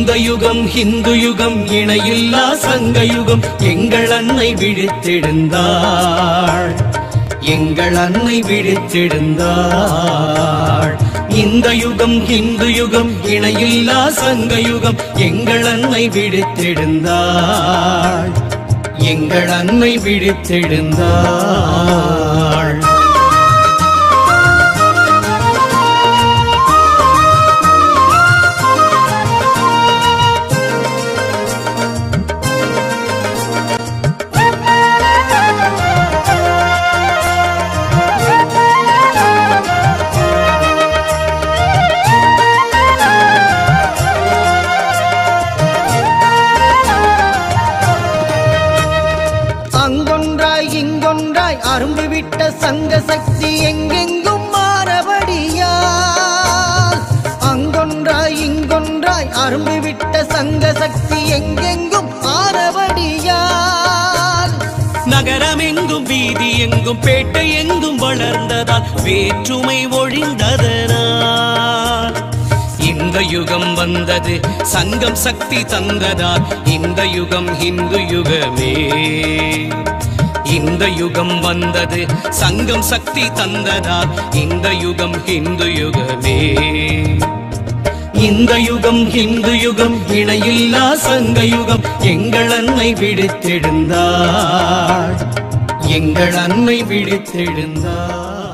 இந்த யுகம் ஹிந்து யுகம் இணையில்லா சங்க யுகம் எங்கள் அன்னை விழித்தெழுந்தாள் எங்கள் அன்னை விழித்தெழுந்தாள் இந்த யுகம் ஹிந்து யுகம் இணையில்லா சங்க யுகம் எங்கள் அன்னை விழித்தெழுந்தாள் எங்கள் அன்னை விழித்தெழுந்தாள் அங்கொன்றாய் இங்கொன்றாய் அரும்பு விட்ட சங்க சக்தி எங்கெங்கும் மாறபடியால் அங்கொன்றாய் இங்கொன்றாய் அரும்பு விட்ட சங்க சக்தி எங்கெங்கும் மாறபடியால் நகரமெங்கும் வீதி எங்கும் பேட்டை எங்கும் வளர்ந்ததால் வேற்றுமை ஒழிந்ததனால் இந்த யுகம் வந்தது சங்கம் சக்தி தந்ததால் இந்த யுகம் ஹிந்து யுகமே இந்த யுகம் வந்தது சங்கம் சக்தி தந்ததால் இந்த யுகம் ஹிந்து யுகமே இந்த யுகம் ஹிந்து யுகம் இணையில்லா சங்க யுகம் எங்கள் அன்னை விழித்தெழுந்தாள் எங்கள் அன்னை விழித்தெழுந்தாள்